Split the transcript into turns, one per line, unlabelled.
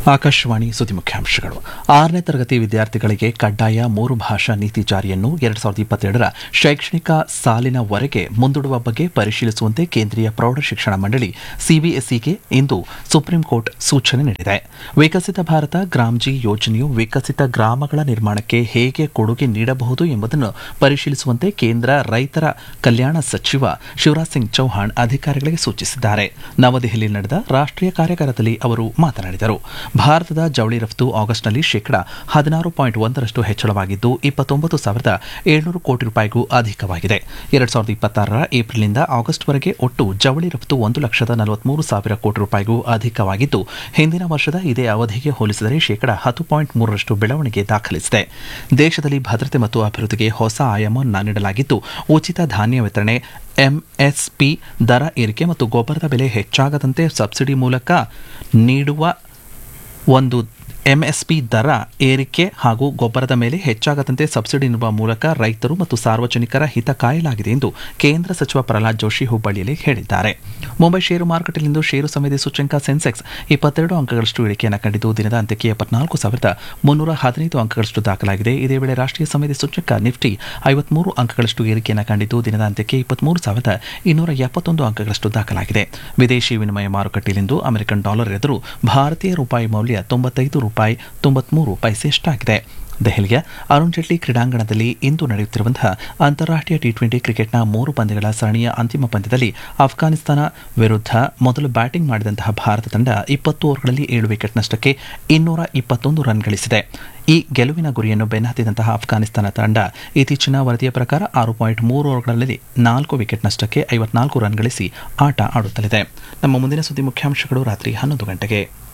ಆಕಾಶವಾಣಿ ಸುದ್ದಿ ಮುಖ್ಯಾಂಶಗಳು ಆರನೇ ತರಗತಿ ವಿದ್ಯಾರ್ಥಿಗಳಿಗೆ ಕಡ್ಡಾಯ ಮೂರು ಭಾಷಾ ನೀತಿ ಜಾರಿಯನ್ನು ಎರಡ್ ಸಾವಿರದ ಇಪ್ಪತ್ತೆರಡರ ಶೈಕ್ಷಣಿಕ ಸಾಲಿನವರೆಗೆ ಮುಂದೂಡುವ ಬಗ್ಗೆ ಪರಿಶೀಲಿಸುವಂತೆ ಕೇಂದ್ರೀಯ ಪ್ರೌಢಶಿಕ್ಷಣ ಮಂಡಳಿ ಸಿಬಿಎಸ್ಇಗೆ ಇಂದು ಸುಪ್ರೀಂ ಕೋರ್ಟ್ ಸೂಚನೆ ನೀಡಿದೆ ವಿಕಸಿತ ಭಾರತ ಗ್ರಾಮ್ಜಿ ಯೋಜನೆಯು ವಿಕಸಿತ ಗ್ರಾಮಗಳ ನಿರ್ಮಾಣಕ್ಕೆ ಹೇಗೆ ಕೊಡುಗೆ ನೀಡಬಹುದು ಎಂಬುದನ್ನು ಪರಿಶೀಲಿಸುವಂತೆ ಕೇಂದ್ರ ರೈತರ ಕಲ್ಯಾಣ ಸಚಿವ ಶಿವರಾಜ್ ಸಿಂಗ್ ಚೌಹಾಣ್ ಅಧಿಕಾರಿಗಳಿಗೆ ಸೂಚಿಸಿದ್ದಾರೆ ನವದೆಹಲಿಯಲ್ಲಿ ನಡೆದ ರಾಷ್ಟ್ರೀಯ ಕಾರ್ಯಾಗಾರದಲ್ಲಿ ಅವರು ಮಾತನಾಡಿದರು ಭಾರತದ ಜವಳಿ ರಫ್ತು ಆಗಸ್ಟ್ನಲ್ಲಿ ಶೇಕಡಾ ಹದಿನಾರು ಪಾಯಿಂಟ್ ಒಂದರಷ್ಟು ಹೆಚ್ಚಳವಾಗಿದ್ದು ಇಪ್ಪತ್ತೊಂಬತ್ತು ಸಾವಿರದ ಏಳ್ನೂರು ಕೋಟಿ ರೂಪಾಯಿಗೂ ಅಧಿಕವಾಗಿದೆ ಎರಡ್ ಸಾವಿರದ ಇಪ್ಪತ್ತಾರರ ಏಪ್ರಿಲ್ನಿಂದ ಆಗಸ್ಟ್ವರೆಗೆ ಒಟ್ಟು ಜವಳಿ ರಫ್ತು ಒಂದು ಲಕ್ಷದ ನಲವತ್ಮೂರು ಸಾವಿರ ಕೋಟಿ ರೂಪಾಯಿಗೂ ಅಧಿಕವಾಗಿದ್ದು ಹಿಂದಿನ ವರ್ಷದ ಇದೇ ಅವಧಿಗೆ ಹೋಲಿಸಿದರೆ ಶೇಕಡಾ ಹತ್ತು ಪಾಯಿಂಟ್ ಮೂರರಷ್ಟು ಬೆಳವಣಿಗೆ ದಾಖಲಿಸಿದೆ ದೇಶದಲ್ಲಿ ಭದ್ರತೆ ಮತ್ತು ಅಭಿವೃದ್ಧಿಗೆ ಹೊಸ ಆಯಾಮವನ್ನು ನೀಡಲಾಗಿದ್ದು ಉಚಿತ ಧಾನ್ಯ ವಿತರಣೆ ಎಂಎಸ್ಪಿ ದರ ಏರಿಕೆ ಮತ್ತು ಗೊಬ್ಬರದ ಬೆಲೆ ಹೆಚ್ಚಾಗದಂತೆ ಸಬ್ಸಿಡಿ ಮೂಲಕ ನೀಡುವ ಒಂದು ಎಂಎಸ್ಪಿ ದರ ಏರಿಕೆ ಹಾಗೂ ಗೊಬ್ಬರದ ಮೇಲೆ ಹೆಚ್ಚಾಗದಂತೆ ಸಬ್ಸಿಡಿ ನೀಡುವ ಮೂಲಕ ರೈತರು ಮತ್ತು ಸಾರ್ವಜನಿಕರ ಹಿತ ಕಾಯಲಾಗಿದೆ ಎಂದು ಕೇಂದ್ರ ಸಚಿವ ಪ್ರಹ್ಲಾದ್ ಜೋಶಿ ಹುಬ್ಬಳ್ಳಿಯಲ್ಲಿ ಹೇಳಿದ್ದಾರೆ ಮುಂಬೈ ಷೇರು ಮಾರುಕಟ್ಟೆಯಲ್ಲಿಂದು ಷೇರು ಸಮಿತಿ ಸೂಚ್ಯಂಕ ಸೆನ್ಸೆಕ್ಸ್ ಇಪ್ಪತ್ತೆರಡು ಅಂಕಗಳಷ್ಟು ಇಳಿಕೆಯನ್ನು ಕಂಡಿದ್ದು ದಿನದ ಅಂತ್ಯಕ್ಕೆ ಎಪ್ಪತ್ನಾಲ್ಕು ಸಾವಿರದ ಮುನ್ನೂರ ಹದಿನೈದು ಅಂಕಗಳಷ್ಟು ದಾಖಲಾಗಿದೆ ಇದೇ ವೇಳೆ ರಾಷ್ಟ್ರೀಯ ಸಮಿತಿ ಸೂಚ್ಯಂಕ ನಿಫ್ಟಿ ಐವತ್ಮೂರು ಅಂಕಗಳಷ್ಟು ಏರಿಕೆಯನ್ನು ಕಂಡಿದ್ದು ದಿನದ ಅಂತ್ಯಕ್ಕೆ ಇಪ್ಪತ್ಮೂರು ಸಾವಿರದ ಇನ್ನೂರ ಎಪ್ಪತ್ತೊಂದು ಅಂಕಗಳಷ್ಟು ದಾಖಲಾಗಿದೆ ವಿದೇಶಿ ವಿನಿಮಯ ಮಾರುಕಟ್ಟೆಯಲ್ಲಿಂದು ಅಮೆರಿಕನ್ ಡಾಲರ್ ಎದುರು ಭಾರತೀಯ ರೂಪಾಯಿ ಮೌಲ್ಯ ತೊಂಬತ್ತೈದು ರೂಪಾಯಿ ತೊಂಬತ್ಮೂರು ಪೈಸೆಯಷ್ಟಾಗಿದೆ ದೆಹಲಿಯ ಅರುಣ್ ಜೇಟ್ಲಿ ಕ್ರೀಡಾಂಗಣದಲ್ಲಿ ಇಂದು ನಡೆಯುತ್ತಿರುವಂತಹ ಅಂತಾರಾಷ್ಟ್ರೀಯ ಟಿ ಟ್ವೆಂಟಿ ಕ್ರಿಕೆಟ್ನ ಮೂರು ಪಂದ್ಯಗಳ ಸರಣಿಯ ಅಂತಿಮ ಪಂದ್ಯದಲ್ಲಿ ಅಫ್ಘಾನಿಸ್ತಾನ ವಿರುದ್ಧ ಮೊದಲು ಬ್ಯಾಟಿಂಗ್ ಮಾಡಿದಂತಹ ಭಾರತ ತಂಡ ಇಪ್ಪತ್ತು ಓವರ್ಗಳಲ್ಲಿ ಏಳು ವಿಕೆಟ್ ನಷ್ಟಕ್ಕೆ ಇನ್ನೂರ ಇಪ್ಪತ್ತೊಂದು ರನ್ ಗಳಿಸಿದೆ ಈ ಗೆಲುವಿನ ಗುರಿಯನ್ನು ಬೆನ್ನಹತ್ತಿದಂತಹ ಅಫ್ಘಾನಿಸ್ತಾನ ತಂಡ ಇತ್ತೀಚಿನ ವರದಿಯ ಪ್ರಕಾರ ಆರು ಪಾಯಿಂಟ್ ಮೂರು ಓವರ್ಗಳಲ್ಲಿ ನಾಲ್ಕು ವಿಕೆಟ್ ನಷ್ಟಕ್ಕೆ ಐವತ್ನಾಲ್ಕು ರನ್ ಗಳಿಸಿ ಆಟ ಆಡುತ್ತಲಿದೆ ನಮ್ಮ ಮುಂದಿನ ಸುದ್ದಿ ಮುಖ್ಯಾಂಶಗಳು ರಾತ್ರಿ ಹನ್ನೊಂದು ಗಂಟೆಗೆ